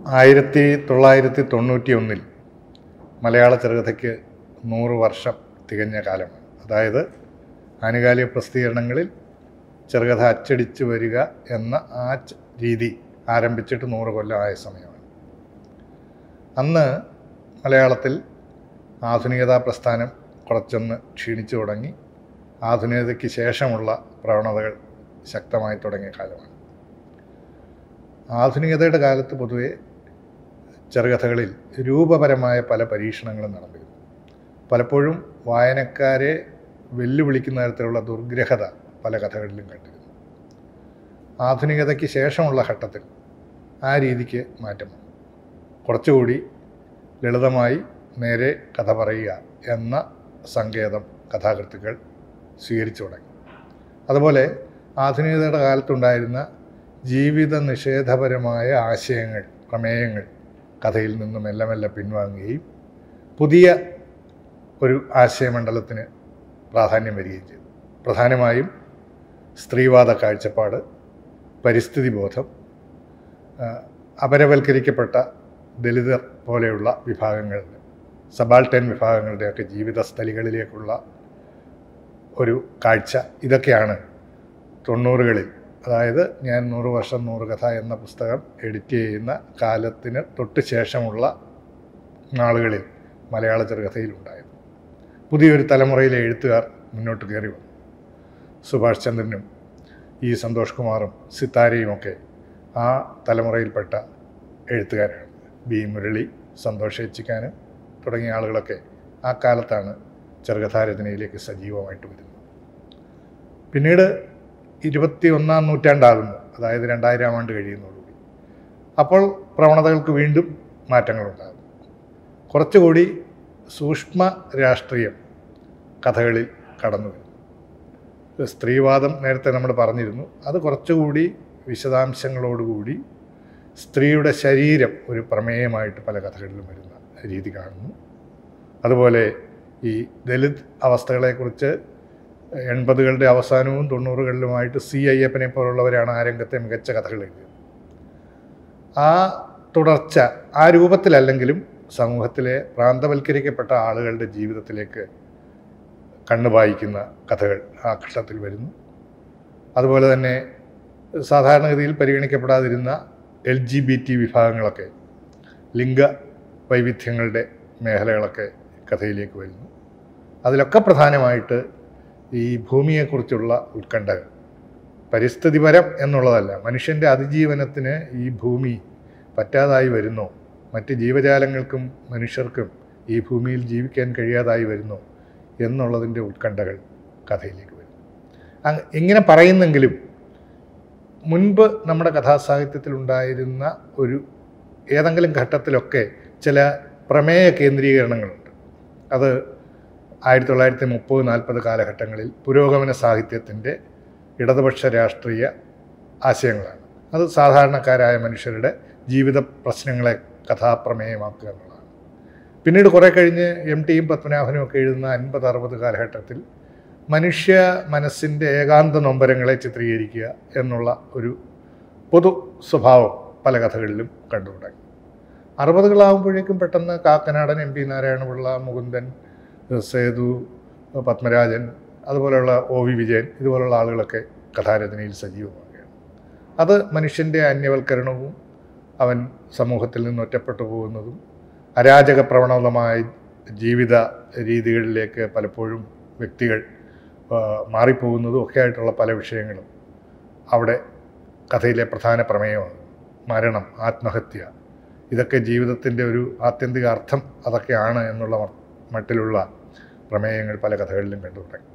ആയിരത്തി തൊള്ളായിരത്തി തൊണ്ണൂറ്റി ഒന്നിൽ മലയാള ചെറുകഥയ്ക്ക് നൂറ് വർഷം തികഞ്ഞ കാലമാണ് അതായത് ആനുകാലിക പ്രസിദ്ധീകരണങ്ങളിൽ ചെറുകഥ അച്ചടിച്ച് വരിക എന്ന ആ ച- രീതി ആരംഭിച്ചിട്ട് നൂറ് കൊല്ലം ആയ സമയമാണ് അന്ന് മലയാളത്തിൽ ആധുനികതാ പ്രസ്ഥാനം കുറച്ചൊന്ന് ക്ഷീണിച്ചു തുടങ്ങി ആധുനികതയ്ക്ക് ശേഷമുള്ള പ്രവണതകൾ ശക്തമായി തുടങ്ങിയ കാലമാണ് ആധുനികതയുടെ കാലത്ത് പൊതുവെ ചെറുകഥകളിൽ രൂപപരമായ പല പരീക്ഷണങ്ങളും നടന്നിരുന്നു പലപ്പോഴും വായനക്കാരെ വെല്ലുവിളിക്കുന്ന തരത്തിലുള്ള ദുർഗ്രഹത പല കഥകളിലും കണ്ടിരുന്നു ആധുനികതയ്ക്ക് ശേഷമുള്ള ഘട്ടത്തിൽ ആ രീതിക്ക് മാറ്റം വന്നു കുറച്ചുകൂടി ലളിതമായി നേരെ കഥ പറയുക എന്ന സങ്കേതം കഥാകൃത്തുക്കൾ സ്വീകരിച്ചു തുടങ്ങി അതുപോലെ ആധുനികതയുടെ കാലത്തുണ്ടായിരുന്ന ജീവിത നിഷേധപരമായ ആശയങ്ങൾ പ്രമേയങ്ങൾ കഥയിൽ നിന്നും മെല്ലെ മെല്ലെ പിൻവാങ്ങുകയും പുതിയ ഒരു ആശയമണ്ഡലത്തിന് പ്രാധാന്യം വരികയും ചെയ്തു പ്രധാനമായും സ്ത്രീവാദ കാഴ്ചപ്പാട് പരിസ്ഥിതി ബോധം ആ, അപരവൽക്കരിക്കപ്പെട്ട ദലിതർ പോലെയുള്ള വിഭാഗങ്ങളുടെ സബാൾട്ടൻ വിഭാഗങ്ങളുടെയൊക്കെ ജീവിത സ്ഥലികളിലേക്കുള്ള ഒരു കാഴ്ച ഇതൊക്കെയാണ് തൊണ്ണൂറുകളിൽ അതായത് ഞാൻ നൂറ് വർഷം നൂറ് കഥ എന്ന പുസ്തകം എഡിറ്റ് ചെയ്യുന്ന കാലത്തിന് തൊട്ട് ശേഷമുള്ള നാളുകളിൽ മലയാള ചെറുകഥയിൽ ഉണ്ടായത് പുതിയൊരു തലമുറയിലെ എഴുത്തുകാർ മുന്നോട്ട് കയറി വന്നു സുഭാഷ് ചന്ദ്രനും ഇ സന്തോഷ് കുമാറും സിത്താരയുമൊക്കെ ആ തലമുറയിൽപ്പെട്ട എഴുത്തുകാരാണ് ബി മുരളി സന്തോഷ് എച്ചിക്കാനും തുടങ്ങിയ ആളുകളൊക്കെ ആ കാലത്താണ് ചെറുകഥാരചനയിലേക്ക് സജീവമായിട്ട് വരുന്നത് പിന്നീട് ഇരുപത്തി ഒന്നാം നൂറ്റാണ്ടാകുന്നു അതായത് രണ്ടായിരം ആണ്ട് കഴിയുന്നതോടുകൂടി അപ്പോൾ പ്രവണതകൾക്ക് വീണ്ടും മാറ്റങ്ങളുണ്ടാകും കുറച്ചുകൂടി സൂക്ഷ്മ രാഷ്ട്രീയം കഥകളിൽ കടന്നു വരും സ്ത്രീവാദം നേരത്തെ നമ്മൾ പറഞ്ഞിരുന്നു അത് കുറച്ചുകൂടി വിശദാംശങ്ങളോടുകൂടി സ്ത്രീയുടെ ശരീരം ഒരു പ്രമേയമായിട്ട് പല കഥകളിലും വരുന്ന രീതി കാണുന്നു അതുപോലെ ഈ ദലിത് അവസ്ഥകളെക്കുറിച്ച് എൺപതുകളുടെ അവസാനവും തൊണ്ണൂറുകളിലുമായിട്ട് സി അയ്യപ്പനെ പോലുള്ളവരാണ് ആ രംഗത്തെ മികച്ച കഥകൾ എഴുതിയത് ആ തുടർച്ച ആ രൂപത്തിലല്ലെങ്കിലും സമൂഹത്തിലെ പ്രാന്തവൽക്കരിക്കപ്പെട്ട ആളുകളുടെ ജീവിതത്തിലേക്ക് കണ്ണു വായിക്കുന്ന കഥകൾ ആ ഘട്ടത്തിൽ വരുന്നു അതുപോലെ തന്നെ സാധാരണഗതിയിൽ പരിഗണിക്കപ്പെടാതിരുന്ന എൽ ജി ബി ടി വിഭാഗങ്ങളൊക്കെ ലിംഗ വൈവിധ്യങ്ങളുടെ മേഖലകളൊക്കെ കഥയിലേക്ക് വരുന്നു അതിലൊക്കെ പ്രധാനമായിട്ട് ഈ ഭൂമിയെക്കുറിച്ചുള്ള ഉത്കണ്ഠകൾ പരിസ്ഥിതിപരം എന്നുള്ളതല്ല മനുഷ്യൻ്റെ അതിജീവനത്തിന് ഈ ഭൂമി പറ്റാതായി വരുന്നോ മറ്റ് ജീവജാലങ്ങൾക്കും മനുഷ്യർക്കും ഈ ഭൂമിയിൽ ജീവിക്കാൻ കഴിയാതായി വരുന്നോ എന്നുള്ളതിൻ്റെ ഉത്കണ്ഠകൾ കഥയിലേക്ക് വരും അങ് ഇങ്ങനെ പറയുന്നെങ്കിലും മുൻപ് നമ്മുടെ കഥാസാഹിത്യത്തിൽ ഉണ്ടായിരുന്ന ഒരു ഏതെങ്കിലും ഘട്ടത്തിലൊക്കെ ചില പ്രമേയ കേന്ദ്രീകരണങ്ങളുണ്ട് അത് ആയിരത്തി തൊള്ളായിരത്തി മുപ്പത് നാൽപ്പത് കാലഘട്ടങ്ങളിൽ പുരോഗമന സാഹിത്യത്തിൻ്റെ ഇടതുപക്ഷ രാഷ്ട്രീയ ആശയങ്ങളാണ് അത് സാധാരണക്കാരായ മനുഷ്യരുടെ ജീവിത പ്രശ്നങ്ങളെ കഥാപ്രമേയമാക്കുക എന്നുള്ളതാണ് പിന്നീട് കുറേ കഴിഞ്ഞ് എം ടിയും പത്മനാഭനും ഒക്കെ എഴുതുന്ന അൻപത് അറുപത് കാലഘട്ടത്തിൽ മനുഷ്യ മനസ്സിൻ്റെ ഏകാന്ത നൊമ്പരങ്ങളെ ചിത്രീകരിക്കുക എന്നുള്ള ഒരു പൊതു സ്വഭാവം പല കഥകളിലും കണ്ടു തുടങ്ങി അറുപതുകളാകുമ്പോഴേക്കും പെട്ടെന്ന് കാക്കനാടൻ എം പി നാരായണപിള്ള മുകുന്ദൻ സേതു പത്മരാജൻ അതുപോലെയുള്ള ഒ വി വിജയൻ ഇതുപോലുള്ള ആളുകളൊക്കെ കഥാരചനയിൽ സജീവമാവുകയാണ് അത് മനുഷ്യൻ്റെ അന്യവൽക്കരണവും അവൻ സമൂഹത്തിൽ നിന്ന് ഒറ്റപ്പെട്ടു പോകുന്നതും അരാജക പ്രവണതമായ ജീവിത രീതികളിലേക്ക് പലപ്പോഴും വ്യക്തികൾ ആ, മാറിപ്പോകുന്നതും ഒക്കെ ആയിട്ടുള്ള പല വിഷയങ്ങളും അവിടെ കഥയിലെ പ്രധാന പ്രമേയമാണ് മരണം ആത്മഹത്യ ഇതൊക്കെ ജീവിതത്തിൻ്റെ ഒരു ആത്യന്തിക അർത്ഥം അതൊക്കെയാണ് എന്നുള്ള മട്ടിലുള്ള പ്രമേയങ്ങൾ പല കഥകളിലും കണ്ടു തുടങ്ങി